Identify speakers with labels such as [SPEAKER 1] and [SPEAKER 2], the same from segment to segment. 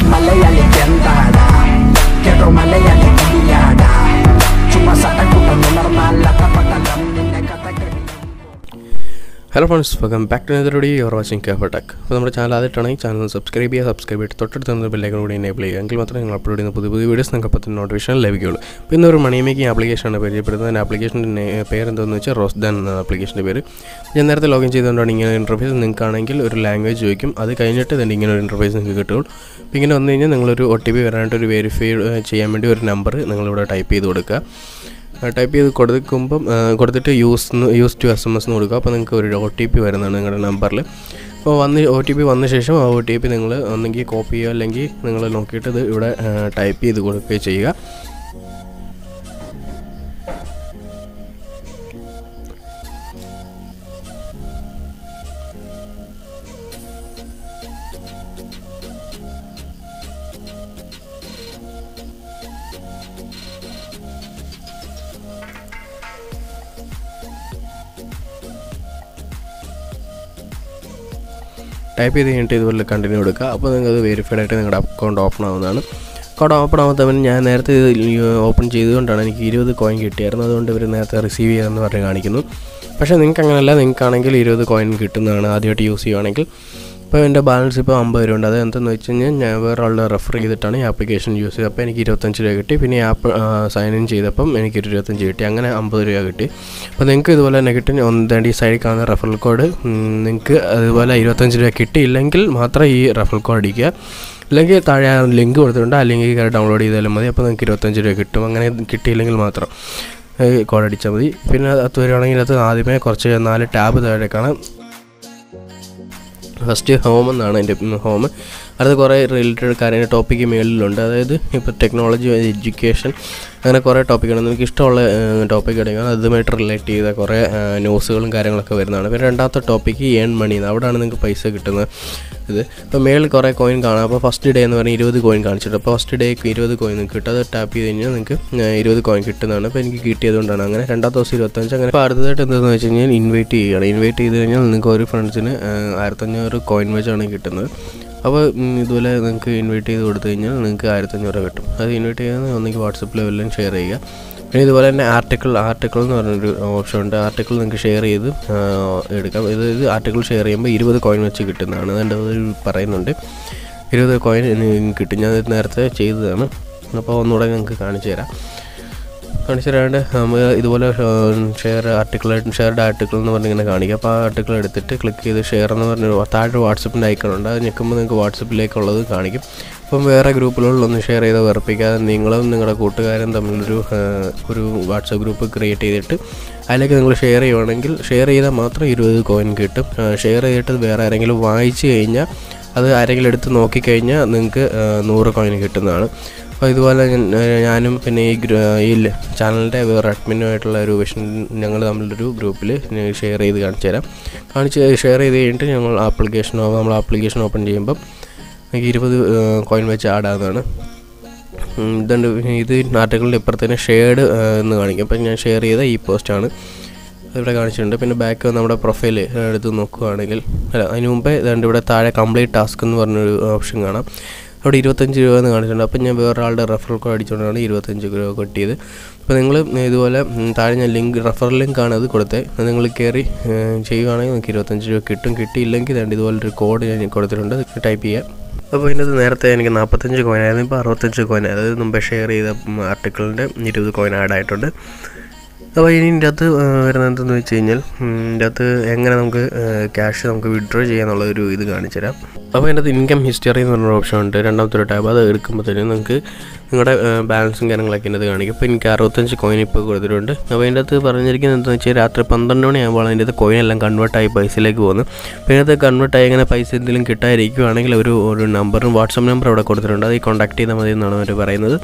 [SPEAKER 1] മലയാളിക്ക് എന്താടാ കേട്ടോ മലയാളി കുടിയാടാ ചുമ്മാ സട്ടക്കൂട്ടം ഉണർന്നാൽ അട്ടപ്പട്ടം നിന്നെ കഥ കഴിയും
[SPEAKER 2] hello friends welcome back to another video you're watching Kef tech അപ്പോൾ നമ്മുടെ ചാനൽ ആദ്യമായിട്ടാണെങ്കിൽ ചാനൽ സബ്സ്ക്രൈബ് ചെയ്യുക സബ്സ്ക്രൈബ് ചെയ്തിട്ട് തൊട്ടടുത്ത് നിന്ന് ബെല്ലൈക്കൺ കൂടി എനേബിൾ ചെയ്യുക എങ്കിൽ മാത്രമേ നിങ്ങൾ അപ്ലോഡ് ചെയ്യുന്ന പുതിയ പുതിയ വീഡിയോസ് നിങ്ങൾക്ക് അപ്പോൾ തന്നെ നോട്ടിഫിക്കേഷൻ ലഭിക്കുകയുള്ളൂ അപ്പോൾ ഇന്നൊരു മണി മേക്കിംഗ് ആപ്ലിക്കേഷനാണ് പരിചയപ്പെടുന്നത് അതിൻ്റെ ആപ്ലിക്കേഷൻ്റെ പേര് എന്താണെന്ന് വെച്ചാൽ റോസ് ദാൻ എന്ന ആപ്ലിക്കേഷൻ്റെ പേര് ഞാൻ നേരത്തെ ലോഗിൻ ചെയ്തുകൊണ്ടാണ് ഇങ്ങനെ ഇൻ്റർഫേസ് നിങ്ങൾക്കാണെങ്കിൽ ഒരു ലാംഗ്വേജ് ചോദിക്കും അത് കഴിഞ്ഞിട്ട് തന്നെ ഇങ്ങനെ ഒരു ഇൻ്റർഫേസ് നിങ്ങൾക്ക് കിട്ടുള്ളൂ അപ്പോൾ ഇങ്ങനെ വന്നു കഴിഞ്ഞാൽ നിങ്ങളൊരു ഒ ടി പി വരാനായിട്ട് ഒരു വെരിഫൈ ചെയ്യാൻ വേണ്ടി ഒരു നമ്പർ നിങ്ങളിവിടെ ടൈപ്പ് ചെയ്ത് കൊടുക്കുക ടൈപ്പ് ചെയ്ത് കൊടുക്കുമ്പം ആ, കൊടുത്തിട്ട് use use to S M S എന്ന് കൊടുക്കുക അപ്പോൾ നിങ്ങൾക്ക് ഒരു ഒ ടി പി വരുന്നതാണ് നിങ്ങളുടെ നമ്പറിൽ അപ്പോൾ വന്ന് ഒ ടി പി വന്ന ശേഷം ആ ഒ ടി പി നിങ്ങൾ ഒന്നെങ്കിൽ കോപ്പി ചെയ്യുക അല്ലെങ്കിൽ നിങ്ങൾ നോക്കിയിട്ട് ഇത് ഇവിടെ ടൈപ്പ് ചെയ്ത് കൊടുക്കുകയോ ചെയ്യുക ടൈപ്പ് ചെയ്ത് കഴിഞ്ഞിട്ട് ഇതുപോലെ കണ്ടിന്യൂ കൊടുക്കുക അപ്പോൾ നിങ്ങൾക്ക് അത് വെരിഫൈഡ് ആയിട്ട് നിങ്ങളുടെ അക്കൗണ്ട് ഓപ്പൺ ആവുന്നതാണ് അക്കൗണ്ട് ഓപ്പൺ ആവുന്നവൻ ഞാൻ നേരത്തെ ഇത് ഓപ്പൺ ചെയ്തുകൊണ്ടാണ് എനിക്ക് ഇരുപത് കോയിൻ കിട്ടിയായിരുന്നു അതുകൊണ്ട് ഇവർ നേരത്തെ റിസീവ് ചെയ്തെന്ന് പറഞ്ഞ് കാണിക്കുന്നു പക്ഷേ നിങ്ങൾക്ക് അങ്ങനെയല്ല നിങ്ങൾക്കാണെങ്കിൽ ഇരുപത് കോയിൻ കിട്ടുന്നതാണ് ആദ്യമായിട്ട് യൂസ് ചെയ്യുവാണെങ്കിൽ ഇപ്പോൾ എൻ്റെ ബാലൻസ് ഇപ്പോൾ അമ്പത് രൂപ ഉണ്ട് അത് എന്തെന്ന് വെച്ച് കഴിഞ്ഞാൽ ഞാൻ വേറെ ആളുടെ റെഫർ ചെയ്തിട്ടാണ് ഈ ആപ്ലിക്കേഷൻ യൂസ് ചെയ്തത് അപ്പോൾ എനിക്ക് ഇരുപത്തഞ്ച് രൂപ കിട്ടി പിന്നെ ഈ ആപ്പ് സൈൻ ഇൻ ചെയ്തപ്പം എനിക്ക് ഒരു ഇരുപത്തഞ്ച് കിട്ടി അങ്ങനെ അമ്പത് രൂപ കിട്ടി അപ്പോൾ നിങ്ങൾക്ക് ഇതുപോലെ തന്നെ കിട്ടി ഒന്നേണ്ടി ഈ സൈഡിൽ കാണുന്ന റെഫറൽ കോഡ് നിങ്ങൾക്ക് അതുപോലെ ഇരുപത്തഞ്ച് രൂപ കിട്ടിയില്ലെങ്കിൽ മാത്രം ഈ റെഫറൽ കോഡ് അടിക്കുക അല്ലെങ്കിൽ താഴെ ലിങ്ക് കൊടുത്തിട്ടുണ്ട് ആ ലിങ്ക് കയറി ഡൗൺലോഡ് ചെയ്താലും മതി അപ്പോൾ നിങ്ങൾക്ക് ഇരുപത്തഞ്ച് രൂപ കിട്ടും അങ്ങനെ കിട്ടിയില്ലെങ്കിൽ മാത്രം കോഡ് അടിച്ചാൽ മതി പിന്നെ അത് വരികയാണെങ്കിൽ അത് ആദ്യമേ കുറച്ച് നാല് ടാബ് താഴെ കാണാം ഫസ്റ്റ് ഹോം എന്നാണ് എൻ്റെ ഹോം അടുത്ത കുറേ റിലേറ്റഡ് കാര്യങ്ങൾ ടോപ്പിക്ക് മേളിലുണ്ട് അതായത് ഇപ്പോൾ ടെക്നോളജി എഡ്യൂക്കേഷൻ അങ്ങനെ കുറേ ടോപ്പിക്കാണ് നിങ്ങൾക്ക് ഇഷ്ടമുള്ള ടോപ്പിക് എടുക്കുക അതുമായിട്ട് റിലേറ്റ് ചെയ്ത കുറേ ന്യൂസുകളും കാര്യങ്ങളൊക്കെ വരുന്നതാണ് പിന്നെ രണ്ടാമത്തെ ടോപ്പിക്ക് ഏൺ മണി അവിടെയാണ് നിങ്ങൾക്ക് പൈസ കിട്ടുന്നത് ഇത് ഇപ്പോൾ മേളിൽ കുറേ കോയിൻ കാണാം അപ്പോൾ ഫസ്റ്റ് ഡേ എന്ന് പറഞ്ഞാൽ ഇരുപത് കോയിൻ കാണിച്ചിട്ട് അപ്പോൾ ഫസ്റ്റ് ഡേക്ക് ഇരുപത് കോയിൻ നിങ്ങൾക്ക് കിട്ടും അത് ടാപ്പ് ചെയ്ത് കഴിഞ്ഞാൽ നിങ്ങൾക്ക് ഇരുപത് കോയിൻ കിട്ടുന്നതാണ് അപ്പോൾ എനിക്ക് കിട്ടിയതുകൊണ്ടാണ് അങ്ങനെ രണ്ടാമത്തെ ദിവസം ഇരുപത്തഞ്ച് അങ്ങനെ അപ്പോൾ അടുത്തതായിട്ട് എന്താണെന്ന് വെച്ച് കഴിഞ്ഞാൽ ഇൻവൈറ്റ് ചെയ്യുകയാണ് ഇൻവൈറ്റ് ചെയ്ത് കഴിഞ്ഞാൽ നിങ്ങൾക്ക് ഒരു ഫ്രണ്ട്സിന് ആയിരത്തഞ്ഞൂറ് കോയിൻ വെച്ചാണ് കിട്ടുന്നത് അപ്പോൾ ഉം, ഇതുപോലെ നിങ്ങൾക്ക് ഇൻവൈറ്റ് ചെയ്ത് കൊടുത്തു കഴിഞ്ഞാൽ നിങ്ങൾക്ക് ആയിരത്തഞ്ഞൂറ് കിട്ടും അത് ഇൻവൈറ്റ് ചെയ്യുന്നത് ഒന്നെങ്കിൽ വാട്സപ്പിൽ വല്ലതും ഷെയർ ചെയ്യുക പിന്നെ ഇതുപോലെ തന്നെ ആർട്ടിക്കിൾ ആർട്ടിക്കിൾ എന്ന് പറഞ്ഞൊരു ഓപ്ഷൻ ഉണ്ട് ആർട്ടിക്കിൾ നിങ്ങൾക്ക് ഷെയർ ചെയ്ത് ആ, എടുക്കാം ഇത് ഇത് ആർട്ടിക്കിൾ ഷെയർ ചെയ്യുമ്പോൾ ഇരുപത് കോയിൻ വെച്ച് കിട്ടുന്നതാണ് അതുകൊണ്ട് അത് പറയുന്നുണ്ട് ഇരുപത് കോയിൻ കിട്ടും ഞാൻ ഇത് നേരത്തെ ചെയ്തതാണ് അപ്പോൾ ഒന്നുകൂടെ നിങ്ങൾക്ക് കാണിച്ചു തരാം കാണിച്ചു തരാണ്ട് നമ്മൾ ഇതുപോലെ ഷെയർ ആർട്ടിക്കിൾ ഷെയർഡ് ആർട്ടിക്കിൾ എന്ന് പറഞ്ഞ് ഇങ്ങനെ കാണിക്കുക അപ്പോൾ ആ ആർട്ടിക്കിൾ എടുത്തിട്ട് ക്ലിക്ക് ചെയ്ത് ഷെയർ എന്ന് പറഞ്ഞ താഴെ വാട്സപ്പിൻ്റെ ഐക്കൺ ഉണ്ട് അത് ഞെക്കുമ്പോൾ നിങ്ങൾക്ക് വാട്സപ്പിലേക്കുള്ളത് കാണിക്കും അപ്പം വേറെ ഗ്രൂപ്പുകളിലൊന്നും ഷെയർ ചെയ്ത് വെറുപ്പിക്കാതെ നിങ്ങളും നിങ്ങളുടെ കൂട്ടുകാരും തമ്മിലൊരു ആ, ഒരു വാട്സപ്പ് ഗ്രൂപ്പ് ക്രിയേറ്റ് ചെയ്തിട്ട് അതിലേക്ക് നിങ്ങൾ ഷെയർ ചെയ്യുവാണെങ്കിൽ ഷെയർ ചെയ്താൽ മാത്രം ഇരുപത് കോയിൻ കിട്ടും ഷെയർ ചെയ്തിട്ട് വേറെ ആരെങ്കിലും വായിച്ചു കഴിഞ്ഞാൽ അത് ആരെങ്കിലും എടുത്ത് നോക്കിക്കഴിഞ്ഞാൽ നിങ്ങൾക്ക് ആ, നൂറ് കോയിൻ കിട്ടുന്നതാണ് അപ്പോൾ ഇതുപോലെ ഞാൻ- ഞാനും പിന്നെ ഈ ഗ്രൂ ഈ ചാനലിൻ്റെ വേറെ അഡ്മിനുമായിട്ടുള്ള ഒരു വിഷൻ ഞങ്ങൾ തമ്മിലൊരു ഗ്രൂപ്പിൽ ഷെയർ ചെയ്ത് കാണിച്ചു തരാം കാണിച്ച് ഷെയർ ചെയ്ത് കഴിഞ്ഞിട്ട് ഞങ്ങൾ ആപ്ലിക്കേഷൻ നമ്മൾ ആപ്ലിക്കേഷൻ ഓപ്പൺ ചെയ്യുമ്പം എനിക്ക് ഇരുപത് കോയിൻ വെച്ച് ആഡ് ആകുന്നതാണ് ഉം, ഇതുണ്ട് ഇത് ആർട്ടിക്കിളിൻ്റെ ഇപ്പുറത്തേന് ഷെയർഡ് എന്ന് കാണിക്കും അപ്പം ഞാൻ ഷെയർ ചെയ്ത ഈ പോസ്റ്റാണ് ഇവിടെ കാണിച്ചിട്ടുണ്ട് പിന്നെ ബാക്ക് നമ്മുടെ പ്രൊഫൈൽ എടുത്ത് നോക്കുകയാണെങ്കിൽ അല്ല അതിന് മുമ്പേ ഇതുണ്ട് ഇവിടെ താഴെ കംപ്ലീറ്റ് ടാസ്ക് എന്ന് പറഞ്ഞൊരു ഓപ്ഷൻ കാണാം അവിടെ ഇരുപത്തഞ്ച് രൂപ എന്ന് കാണിച്ചിട്ടുണ്ട് അപ്പം ഞാൻ വേറൊരാളുടെ റെഫറൽ കോഡ് അടിച്ചുകൊണ്ടാണ് ഇരുപത്തഞ്ച് രൂപ കിട്ടിയത് അപ്പോൾ നിങ്ങൾ ഇതുപോലെ ഉം, താഴെ ഞാൻ ലിങ്ക് റെഫറൽ ലിങ്കാണ് അത് കൊടുത്തത് അത് നിങ്ങൾ കയറി ഏഹ്, ചെയ്യുകയാണെങ്കിൽ നിങ്ങൾക്ക് ഇരുപത്തഞ്ച് രൂപ കിട്ടും കിട്ടിയില്ലെങ്കിൽ ഇതുണ്ട് ഇതുപോലൊരു കോഡ് ഞാൻ കൊടുത്തിട്ടുണ്ട് ടൈപ്പ് ചെയ്യാം അപ്പോൾ ഇതിനകത്ത് നേരത്തെ എനിക്ക് നാൽപ്പത്തഞ്ച് കോയിൻ ആയിരുന്നു ഇപ്പോൾ അറുപത്തഞ്ച് കോയിൻ അതായത് മുമ്പേ ഷെയർ ചെയ്ത ആർട്ടിക്കിളിൻ്റെ ഇരുപത് കോയിൻ ആഡ് ആയിട്ടുണ്ട് അപ്പോൾ ഇനി ഇതിൻ്റെ അകത്ത് ആ, വരുന്നത് എന്തെന്ന് വെച്ച് കഴിഞ്ഞാൽ ഉം, ഇതിൻ്റെ അകത്ത് എങ്ങനെ നമുക്ക് ക്യാഷ് നമുക്ക് വിഡ്രോ ചെയ്യാന്നുള്ള ഒരു ഇത് കാണിച്ചു തരാം അപ്പോൾ ഇതിൻ്റെ അകത്ത് ഇൻകം ഹിസ്റ്ററി എന്ന് പറഞ്ഞൊരു ഓപ്ഷൻ ഉണ്ട് രണ്ടാമത്തെ ഒരു ടാബ് അത് എടുക്കുമ്പോഴത്തേനും നിങ്ങൾക്ക് നിങ്ങളുടെ ബാലൻസും കാര്യങ്ങളൊക്കെ ഇതിനകത്ത് കാണിക്കും അപ്പോൾ എനിക്ക് അറുപത്തഞ്ച് കോയിൻ ഇപ്പോൾ കൊടുത്തിട്ടുണ്ട് അപ്പോൾ ഇതിൻ്റെ അകത്ത് പറഞ്ഞിരിക്കുന്നത് എന്താണെന്ന് വെച്ചാൽ രാത്രി പന്ത്രണ്ട് മണിയാകുമ്പോൾ അതിൻ്റെ അകത്ത് കോയിൻ എല്ലാം കൺവേർട്ടായി പൈസയിലേക്ക് പോകുന്നു അപ്പോൾ ഇതിനകത്ത് കൺവേർട്ടായി ഇങ്ങനെ പൈസ എന്തെങ്കിലും കിട്ടാതിരിക്കുകയാണെങ്കിൽ ഒരു ഒരു നമ്പറും വാട്സപ്പ് നമ്പർ അവിടെ കൊടുത്തിട്ടുണ്ട് അത് കോൺടാക്ട് ചെയ്താൽ മതി എന്നാണ് അവർ പറയുന്നത്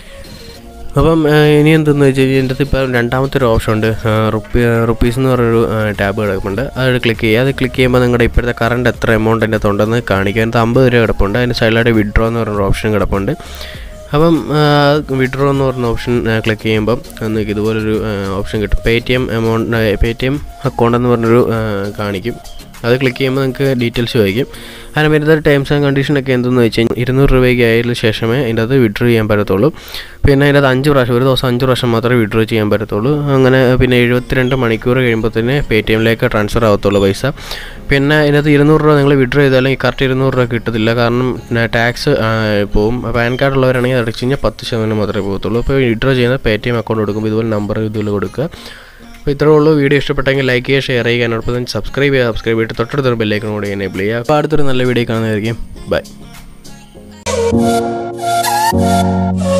[SPEAKER 2] അപ്പം ആ, ഇനി എന്തെന്ന് വെച്ച് കഴിഞ്ഞാൽ എൻ്റെ അടുത്ത് ഇപ്പോൾ രണ്ടാമത്തെ ഒരു ഓപ്ഷൻ ഉണ്ട് ആ, റുപ്പി റുപ്പീസ് എന്ന് പറഞ്ഞൊരു ടാബ് കിടപ്പുണ്ട് അത് ക്ലിക്ക് ചെയ്യുക അത് ക്ലിക്ക് ചെയ്യുമ്പോൾ നിങ്ങളുടെ ഇപ്പോഴത്തെ കറണ്ട് എത്ര എമൗണ്ട് എൻ്റെ അകത്ത് ഉണ്ടെന്ന് കാണിക്കുക അതിനകത്ത് അമ്പത് രൂപ കിടപ്പുണ്ട് അതിൻ്റെ സൈഡിലായിട്ട് വിഡ്രോ എന്ന് പറഞ്ഞൊരു ഓപ്ഷൻ കിടപ്പുണ്ട് അപ്പം വിഡ്രോ എന്ന് പറഞ്ഞ ഓപ്ഷൻ ക്ലിക്ക് ചെയ്യുമ്പം നിങ്ങൾക്ക് ഇതുപോലൊരു ഓപ്ഷൻ കിട്ടും Paytm amount Paytm account എന്ന് പറഞ്ഞൊരു ആ, കാണിക്കും അത് ക്ലിക്ക് ചെയ്യുമ്പോൾ നിങ്ങൾക്ക് ഡീറ്റെയിൽസ് ചോദിക്കും അതിന് വരുന്ന ടേംസ് ആൻഡ് കണ്ടീഷനൊക്കെ എന്തെന്ന് വെച്ച് കഴിഞ്ഞാൽ ഇരുന്നൂറ് രൂപയ്ക്ക് ആയതിനു ശേഷമേ ഇതിൻ്റെ അത് വിഡ്രോ ചെയ്യാൻ പറ്റത്തുള്ളൂ പിന്നെ അതിൻ്റെ അത് അഞ്ച് പ്രാവശ്യം ഒരു ദിവസം അഞ്ച് പ്രാവശ്യം മാത്രമേ വിഡ്രോ ചെയ്യാൻ പറ്റത്തുള്ളൂ അങ്ങനെ പിന്നെ എഴുപത്തിരണ്ട് മണിക്കൂർ കഴിയുമ്പോൾ തന്നെ പേ ടി എമ്മിലേക്ക് ട്രാൻസ്ഫർ ആവത്തുള്ളൂ പൈസ പിന്നെ ഇതിനകത്ത് ഇരുന്നൂറ് രൂപ നിങ്ങൾ വിഡ്രോ ചെയ്താലും ഈ കറക്റ്റ് ഇരുന്നൂറ് രൂപ കിട്ടത്തില്ല കാരണം ടാക്സ് പോവും പാൻ കാർഡ് ഉള്ളവരാണെങ്കിൽ അടച്ചു കഴിഞ്ഞാൽ പത്ത് ശതമാനം മാത്രമേ പോകത്തുള്ളൂ അപ്പോൾ വിഡ്രോ ചെയ്യുന്ന പേ ടി എം അക്കൗണ്ട് കൊടുക്കുമ്പോൾ ഇതുപോലെ നമ്പർ ഇതുപോലെ കൊടുക്കുക അപ്പോൾ ഇത്രേ ഉള്ളൂ വീഡിയോ ഇഷ്ടപ്പെട്ടെങ്കിൽ ലൈക്ക് ചെയ്യുക ഷെയർ ചെയ്യുക എന്നോടൊപ്പം തന്നെ സബ്സ്ക്രൈബ് ചെയ്യുക സബ്സ്ക്രൈബ് ചെയ്തിട്ട് തൊട്ടടുത്തൊരു ബെല്ലൈക്കൺ കൂടി എനേബിൾ ചെയ്യുക അപ്പോൾ അടുത്തൊരു നല്ല വീഡിയോ കാണുന്നതായിരിക്കും ബൈ